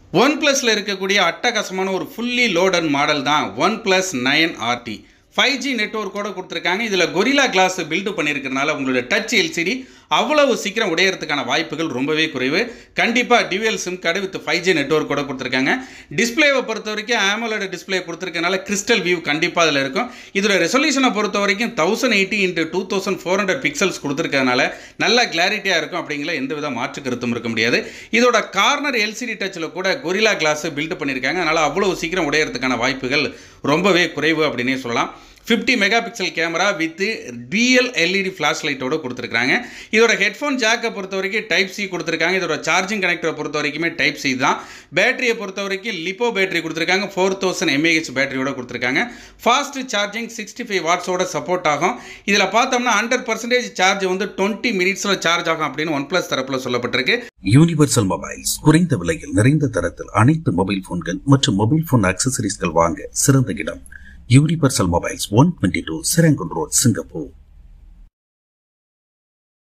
one ப்ளஸில் இருக்கக்கூடிய அட்டகாசமான ஒரு ஃபுல்லி லோடட் மாடல் தான் one plus nine RT five G நெட்ஒர்க்கோட கொடுத்துருக்காங்க இதில் கொரிலா கிளாஸ் பில்டு பண்ணியிருக்கிறனால உங்களோட டச் எல்சிடி அவ்வளவு சீக்கிரம் உடையறதுக்கான வாய்ப்புகள் ரொம்பவே குறைவு கண்டிப்பாக dual sim card with five G நெட்ஒர்க்கோட கொடுத்துருக்காங்க டிஸ்பிளேவை பொறுத்த வரைக்கும் ஆமோலோட டிஸ்பிளே கொடுத்துருக்கனால கிறிஸ்டல் வியூ கண்டிப்பாக அதில் இருக்கும் இதோட ரெசல்யூஷனை பொறுத்த வரைக்கும் thousand eighty into two thousand four hundred pixels கொடுத்துருக்கனால நல்லா கிளாரிட்டியாக இருக்கும் அப்படிங்கிற எந்த வித மாற்று கருத்தும் இருக்க முடியாது இதோட கார்னர் எல்சிடி டச்சில் கூட கொரிலா கிளாஸ் பில்டு பண்ணியிருக்காங்க அதனால் அவ்வளோ சீக்கிரம் உடையறதுக்கான வாய்ப்புகள் ரொம்பவே குறைவு அப்படின்னே சொல்லலாம் fifty mega pixel camera with dual LED flash லைட்டோட கொடுத்துருக்காங்க இதோட ஹெட்ஃபோன் ஜாக்கை பொறுத்த வரைக்கும் டைப் சி கொடுத்துருக்காங்க இதோட சார்ஜிங் கனெக்டரை பொறுத்த வரைக்குமே டைப் சி தான் பேட்டரியை பொறுத்த வரைக்கும் லிப்போ பேட்டரி கொடுத்துருக்காங்க ஃபோர் தௌசண்ட் எம்ஏஹெச் பேட்டரியோட கொடுத்துருக்காங்க ஃபாஸ்ட் சார்ஜிங் சிக்ஸ்டி ஃபைவ் வாட்ஸோட சப்போர்ட் ஆகும் இதில் பார்த்தோம்னா ஹண்ட்ரட் பர்சன்டேஜ் சார்ஜ் வந்து டுவெண்ட்டி மினிட்ஸில் சார்ஜ் ஆகும் அப்படின்னு ஒன் ப்ளஸ் தரப்பில் சொல்லப்பட்டிருக்கு யூனிவர்சல் மொபைல்ஸ் குறைந்த விலையில் நிறைந்த தரத்தில் அனைத்து மொபைல் போன்கள் மற்றும் மொபைல் போன் அக்சசரிஸ்கள் வாங்க சிறந்த இடம் universal mobiles one twenty two Serangoon road Singapore